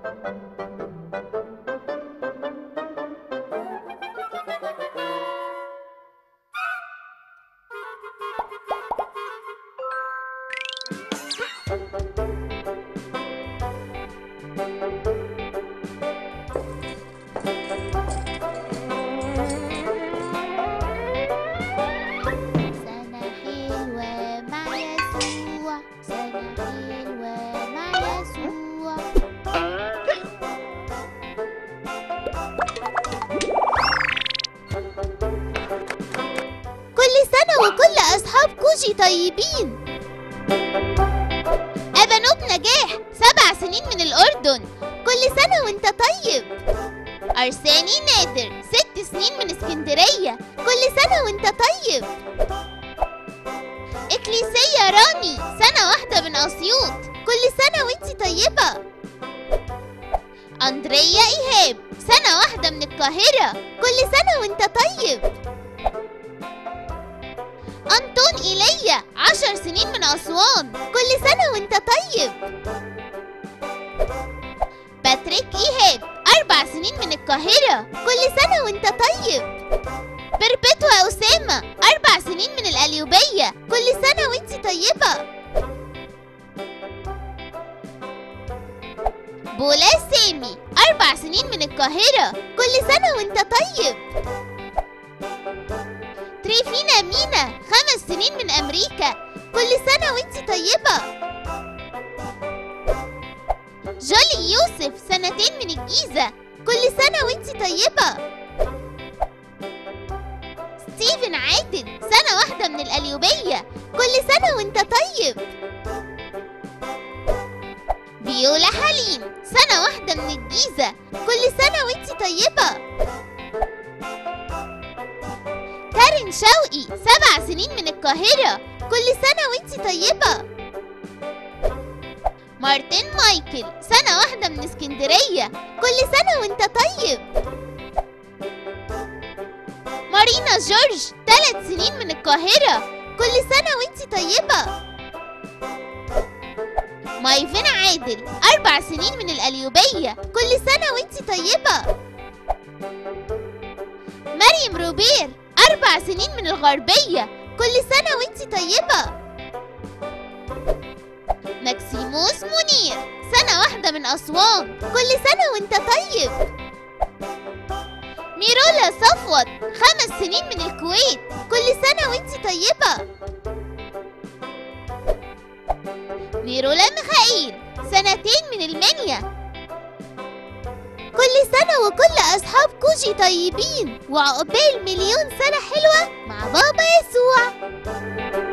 سنة حلوة مع يسوع سنة حلوة مع يسوع كل سنة وكل أصحاب كوجي طيبين أبنوب نجاح سبع سنين من الأردن كل سنة وانت طيب أرساني نادر ست سنين من اسكندرية كل سنة وانت طيب إكليسية راني سنة واحدة من أسيوط كل سنة وانت طيبة أندريا إيهاب سنة واحدة من القاهرة كل سنة وانت طيب أنطون إيليا عشر سنين من أسوان كل سنة وانت طيب باتريك إيهاب أربع سنين من القاهرة كل سنة وانت طيب بربتوى أسامة أربع سنين من القليوبية كل سنة وانت طيبة بولا سامي أربع سنين من القاهرة كل سنة وانت طيب تريفينا مينا خمس سنين من أمريكا كل سنة وانت طيبة جولي يوسف سنتين من الجيزة كل سنة وانت طيبة ستيفن عادل سنة واحدة من القليوبية كل سنة وانت طيب فيولا حليم سنة واحدة من الجيزة كل سنة وانت طيبة كارين شوقي سبع سنين من القاهرة كل سنة وانت طيبة مارتن مايكل سنة واحدة من اسكندرية كل سنة وانت طيب مارينا جورج ثلاث سنين من القاهرة كل سنة وانت طيبة مايفن عادل أربع سنين من القليوبية كل سنة وانت طيبة مريم روبير أربع سنين من الغربية كل سنة وانت طيبة ماكسيموس منير سنة واحدة من أسوان كل سنة وانت طيب ميرولا صفوت خمس سنين من الكويت كل سنة وانت طيبة ميرولا ميخائيل سنتين من المنيا كل سنة وكل أصحاب كوجي طيبين وعقبال مليون سنة حلوة مع بابا يسوع